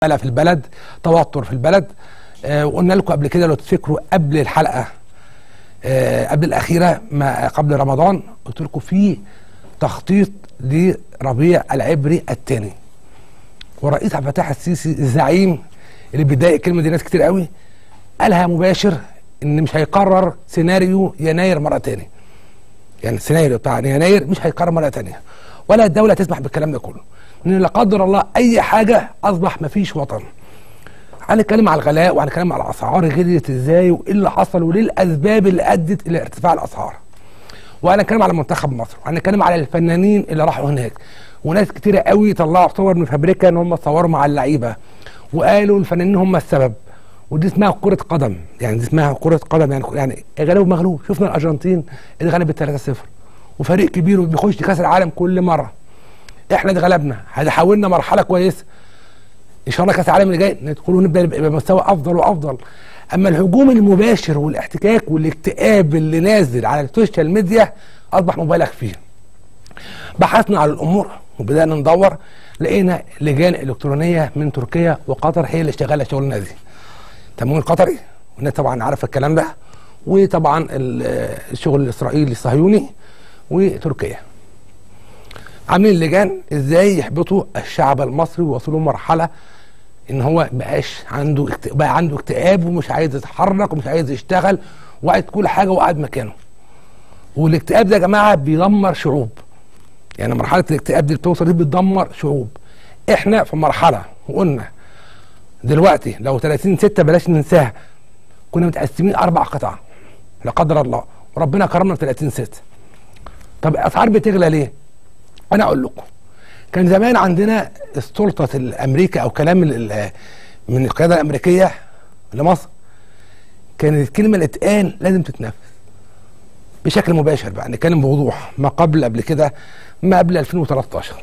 قلق في البلد توتر في البلد آه وقلنا لكم قبل كده لو تفتكروا قبل الحلقه آه قبل الاخيره ما قبل رمضان قلت لكم في تخطيط لربيع العبري الثاني والرئيس عبد الفتاح السيسي الزعيم اللي بيضايق الكلمه دي ناس كتير قوي قالها مباشر ان مش هيقرر سيناريو يناير مره تاني يعني السيناريو بتاع يناير مش هيقرر مره تانيه ولا الدوله تسمح بالكلام ده كله ان لا قدر الله اي حاجه اصبح مفيش وطن هنتكلم على الغلاء وهنتكلم على الاسعار غليت ازاي وايه اللي حصل وايه الاسباب اللي ادت الى ارتفاع الاسعار وهنتكلم على منتخب مصر وهنتكلم على الفنانين اللي راحوا هناك وناس كتيره قوي طلعوا صور من فابريكا ان هم صوروا مع اللعيبه وقالوا الفنانين هم السبب ودي اسمها كرة قدم يعني دي اسمها كرة قدم يعني يعني غلب مغلوب شفنا الارجنتين اللي غلبت 3-0 وفريق كبير وبيخش كاس العالم كل مره احنا اللي غلبنا هيحولنا مرحله كويسه ان شاء الله كاس العالم اللي جاي ندخل ونبدا بمستوى افضل وافضل اما الهجوم المباشر والاحتكاك والاكتئاب اللي نازل على السوشيال ميديا اصبح مبالغ فيه بحثنا على الامور وبدانا ندور لقينا لجان الكترونيه من تركيا وقطر هي اللي شغاله الشغلانه دي التمويل القطري والناس طبعا عارفه الكلام ده وطبعا الشغل الاسرائيلي الصهيوني وتركيا عاملين لجان ازاي يحبطوا الشعب المصري ويوصلوا مرحله ان هو بقاش عنده بقى عنده اكتئاب ومش عايز يتحرك ومش عايز يشتغل وقعد كل حاجه وقعد مكانه والاكتئاب ده يا جماعه بيدمر شعوب يعني مرحله الاكتئاب دي بتوصل دي بتدمر شعوب احنا في مرحله وقلنا دلوقتي لو 30 6 بلاش ننساها كنا متقسمين اربع قطع لا قدر الله وربنا كرمنا في 30 6 طب الاسعار بتغلى ليه؟ انا اقول لكم كان زمان عندنا السلطه الامريكا او كلام من القياده الامريكيه لمصر كانت الكلمه اللي اتقال لازم تتنفذ بشكل مباشر بقى نتكلم بوضوح ما قبل قبل كده ما قبل 2013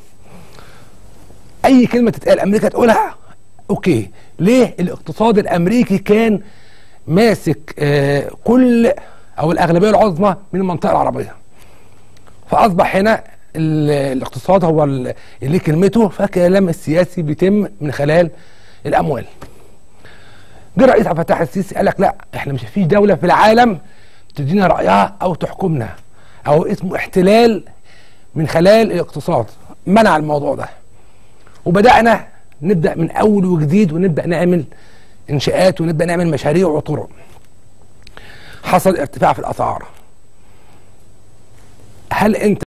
اي كلمه تتقال امريكا تقولها اوكي ليه الاقتصاد الامريكي كان ماسك آه كل او الاغلبيه العظمى من المنطقه العربيه فاصبح هنا الاقتصاد هو اللي ليه كلمته فالكلام السياسي بيتم من خلال الاموال جه الرئيس عبد الفتاح السيسي قال لك لا احنا مش فيش دوله في العالم تدينا رايها او تحكمنا او اسمه احتلال من خلال الاقتصاد منع الموضوع ده وبدانا نبدا من اول وجديد ونبدا نعمل انشاءات ونبدا نعمل مشاريع وطرق حصل ارتفاع في الاسعار هل انت